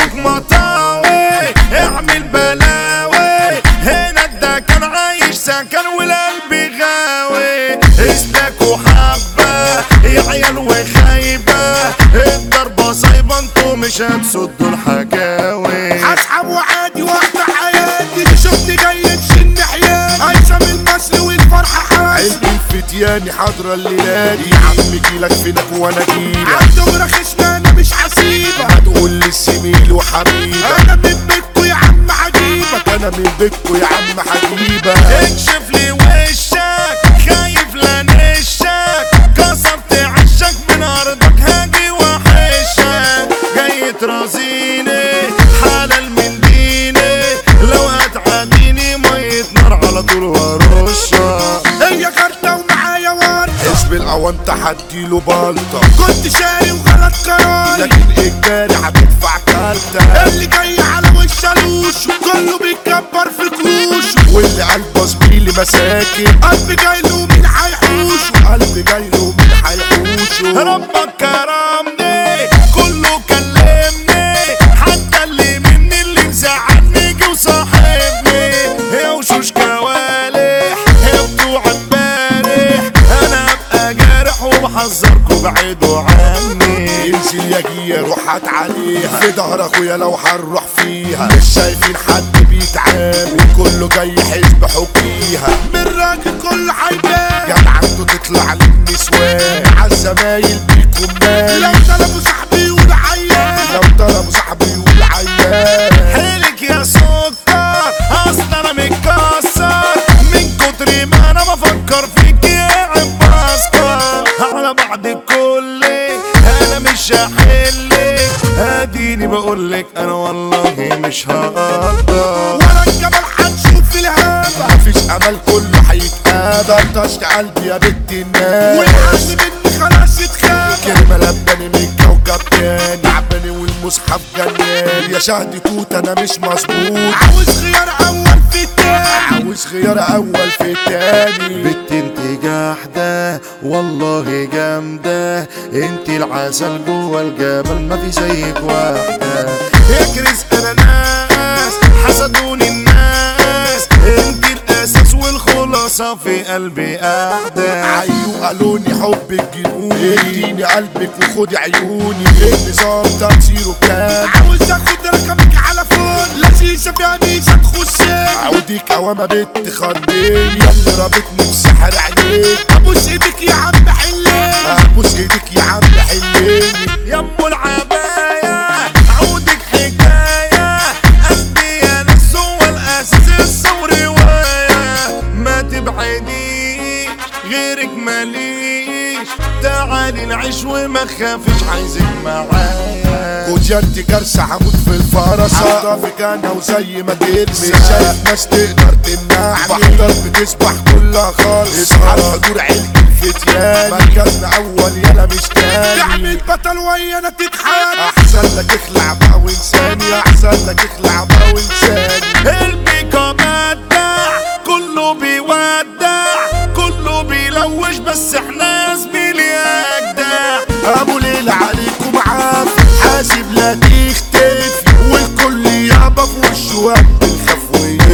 ابوك مطاوي اعمل بلاوي هنا ده كان عايش سكن والقلب غاوي اسلك وحبة يا عيال وخايبة الضربة صايبة انتوا مش هتسدوا الحكاوي اسحب وعادي واحدة حياتي شفت جاي تشن حياتي هيثم المصري والفرحة حاسس عيلتي الفتياني حاضرة الليلة دي يا عم جيلك فينك وانا جيلك عالدغرة خشمة انا مش حسيبة هتقول لي السميل وحبيبك انا من بيتكو يا عم عجيبة انا من بيتكو يا عم حبيبك اكشف لي وشك خايف لنشك كسرت عشك من ارضك هاجي وحشك جاي ترازيني حلال من ديني لو هتعاديني مية نار على طول ورشك هي كارتة ومعايا ورد حزب العوام تحديله بلطة كنت شاري وغلط قراري لكن اجباري هتدفع كارتة اللي جاي على وش الوش كله بيتكبر في كروش واللي قلبه زميلي مساكن قلبي جاي له مين هيحوش قلبي جاي له مين هيحوشه ربك كرمني كله كلمني حتى اللي مني اللي مزعلني جه وصاحبني يا وشوش كوالح يا بتوع امبارح انا ابقى جارح وبحذركوا بعيدوا عني ينزل يجي روحات عليها في ظهر اخويا لو هنروح فيها مش شايفين حد بيتعامل كله جاي حزب حكيها من راجل كله هيبان جدع عنده تطلع للنسوان عالزمايل بيكون لو مالي طلبوا صاحبي يقول عيان لو ضربوا صاحبي يقول عيان حيلك يا سكر اصل انا متكسر من كتر ما انا بفكر فيك يا عم بسكر على بعد الكل انا مش هحلك اديني بقولك انا والله مش هقدر ورا الجبل هتشوف في الهابة مفيش امل كله هيتقابل طشت قلبي يا بنت الناس والحد مني خلاص اتخاب كلمة لبني من كوكب تاني عبني والمصحف جنان يا شهد توت انا مش مظبوط عاوز خيار اول في التاني عاوز خيار اول في التاني بنت انت جاحدة والله جامدة انت العسل جوه الجبل ما في زيك واحدة اكرس انا ناس حسدوني الناس انت الاساس والخلاصة في قلبي قاعدة عيو قالوني حبك جنوني اديني قلبك وخدي عيوني النظام تأثيره كام عاوز اخد رقمك على فون لذيذة فيها ميزة تخصك عوديك اوامة بنت خضيني اللي رابطني بسحر عينيك ابوس ايدك يا عم حلين ابوس ايدك يا عم حليني يا ام العباية عودك حكاية قلبي يا ناس هو الاساس الصور رواية ما تبعدي غيرك ماليش تعالي نعيش وما خافش عايزك معايا وجرتي كرسة هموت في الفرصة اضافك انا وزي ما ترمي شايف ناس تقدر تمنعني بحضر بتسبح كلها خالص اصحى الحضور عيلة الفتيان مركزنا اول يلا مش تاني تعمل بطل ويانا تتحان احسن لك اخلع بقى وانساني احسن لك اخلع بقى وانساني البيكا بدع كله بيودع كله بيلوش بس احنا يا زميلي اجدع ابو ليل عليكم عافية حاسب لا تختلف والكل يابا في وشه وقت الخف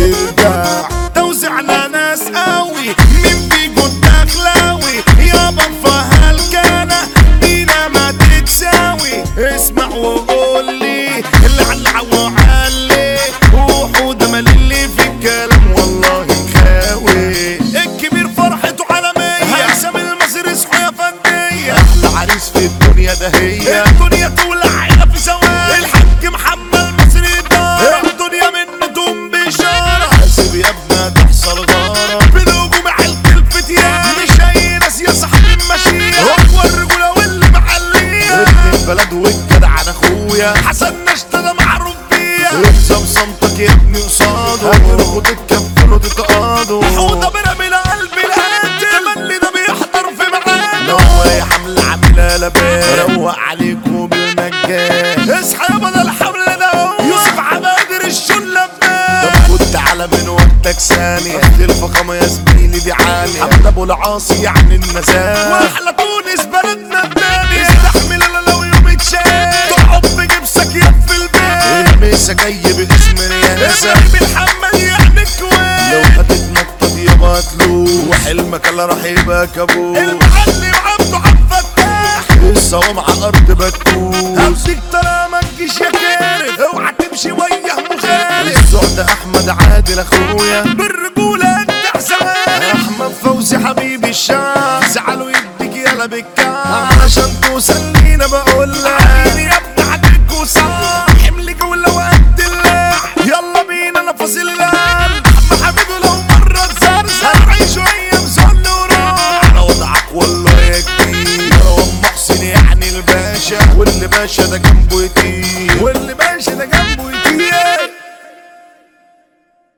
ويرجع توزعنا ناس قوي مين بيجو الدخلاوي يابا فهالكانة بينا ما تتساوي اسمع وقول لي العلع وعلي وحود مللي في الكلام والله خاوي الكبير فرحته عالمية هيثم المصري صحوا يا فندية احلى عريس في الدنيا ده هي الدنيا تولع هنا في ثواني الحاج محمد المصري دار الدنيا منه تقوم بشارة حاسب يا ابني تحصل غارة بنجوم عيلة الفتيان مش اي ناس يا صاحبي ماشية هو الرجولة واللي معلية ابن البلد والجدع انا اخويا حسن نشطة معروف بيها الزم صمتك يا ابني قصاده هتروحوا تتكفلوا تتقاضوا حوضة برمي قلب القاتل اللي ده بيحضر في معانا هو يا حمل عاملة لبان روق عليكم بالمجان اصحى يا بدل الحمل ده يوسف عبادر الشلة طب كنت على من وقتك ثانية الفخامة يا زميلي دي عالية حمد ابو العاصي يعني النزال واحلى تونس بلدنا التاني استحمل انا لو يوم اتشال تقعد في جبسك يا في البيت رياسة جاي باسم رياسة ابراهيم محمد يعني كويس لو هتتنطط يابا هتلوس وحلمك اللي راح يبقى كابوس المعلم عبده عبد الفتاح الصوام على الارض بتكوس همسك ترى ما تجيش يا كارف اوعى تمشي وياه مخالف الزهد احمد عادل اخويا بالرجوله انت حساب احمد فوزي حبيبي الشعب زعلوا يديك يلا بالكعب عشان توصل لينا بقول لك عيني يا ابني عليك وصح حمل جوله وقد الله يلا بينا نفاصيل القلب احمد حبيبي لو مره تزرزر عيش ايام ذل وراح على وضعك والله يا كبير مروان محسن يعني الباشا واللي باشا ده جنبه يطير